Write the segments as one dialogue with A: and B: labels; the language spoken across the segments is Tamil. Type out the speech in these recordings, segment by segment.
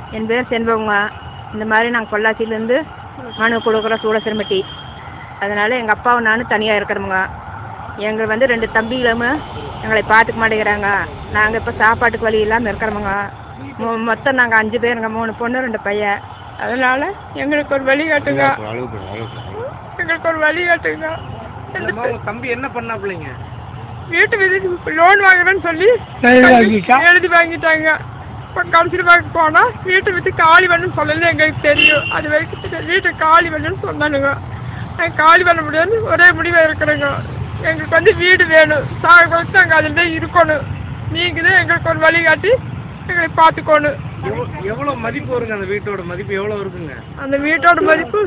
A: என் பேர் செண்பவங்க இந்த மாதிரி நாங்கள் பொள்ளாச்சியிலேருந்து மனு கொடுக்குறோம் சூடசிரம்பட்டி அதனால எங்கள் அப்பாவும் நானும் தனியாக இருக்கிறோமுங்க எங்கள் வந்து ரெண்டு தம்பிகளும் எங்களை பார்த்துக்க மாட்டேங்கிறாங்க நாங்கள் இப்போ சாப்பாட்டுக்கு வழி இல்லாமல் இருக்கிறோமுங்க மொ- மொத்தம் நாங்கள் அஞ்சு பேருங்க மூணு பொண்ணு ரெண்டு பையன் அதனால எங்களுக்கு ஒரு வழி காட்டுங்க எங்களுக்கு ஒரு வழி காட்டுங்க
B: இல்லம்மா, உங்க தம்பி என்ன பண்ணாப்லைங்க
A: வீட்டு விதி லோன் வாங்குறேன்னு சொல்லி எழுதி வாங்கிட்டாங்க இப்போ கடைசியில் பார்க்க போனா வீட்டு வித்து காலி பண்ணு சொல்லல எங்களுக்கு தெரியும் அது வரைக்கும் வீட்டை காலி பண்ணுன்னு சொன்னானுங்க நாங்கள் காலி பண்ண முடியாது ஒரே முடிவாக இருக்கிறேங்க எங்களுக்கு வந்து வீடு வேணும் சாக வச்சு நாங்கள் அதில் தான் இருக்கணும் நீங்கள் தான் எங்களுக்கு ஒரு வழி காட்டி எங்களை பார்த்துக்கணும்
B: எவ்வ- எவ்வளவு மதிப்பு வருங்க அந்த வீட்டோட மதிப்பு எவ்வளவு இருக்குங்க
A: அந்த வீட்டோட மதிப்பு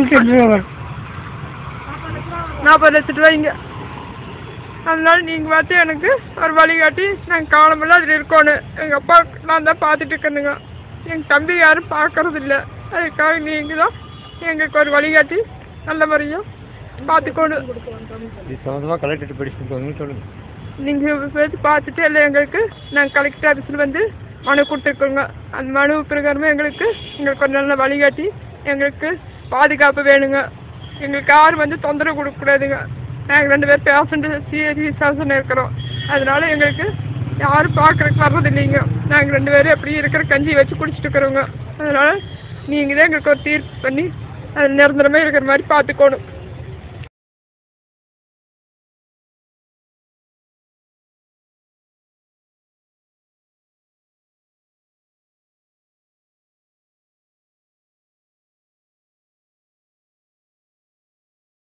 A: நாற்பது லட்ச ரூபாய்ங்க அதனால நீங்க பார்த்து எனக்கு ஒரு வழிகாட்டி நாங்கள் காலமெல்லாம் அதில் இருக்கணும் எங்க அப்பா நான் தான் பார்த்துட்டு இருக்கணுங்க எங்க தம்பி யாரும் பார்க்கறது இல்ல அதுக்காக நீங்க தான் எங்களுக்கு ஒரு வழிகாட்டி நல்ல முறையா பார்த்துக்கணும்
B: இது சம்பந்தமா கலெக்டர் படிச்சுட்டு சொல்லுங்க
A: நீங்க பேசி பார்த்துட்டு எல்லாம் எங்களுக்கு நாங்கள் கலெக்டர் ஆஃபீஸில் வந்து மனு கொடுத்துருக்கோங்க அந்த மனு பிரகாரமே எங்களுக்கு எங்களுக்கு ஒரு நல்ல வழிகாட்டி எங்களுக்கு பாதுகாப்பு வேணுங்க எங்களுக்கு யாரும் வந்து தொந்தரவு கொடுக்கக்கூடாதுங்க நாங்கள் ரெண்டு பேர் பேஷண்ட் சீரியஸாக இருக்கிறோம் அதனால எங்களுக்கு யாரும் பார்க்கறதுக்கு வர்றது இல்லைங்க நாங்கள் ரெண்டு பேரும் எப்படி இருக்கிற கஞ்சி வச்சு குடிச்சிட்டு இருக்கிறோங்க அதனால நீங்கள் தான் எங்களுக்கு ஒரு தீர்ப்பு பண்ணி அது நிரந்தரமாக இருக்கிற மாதிரி பார்த்துக்கணும்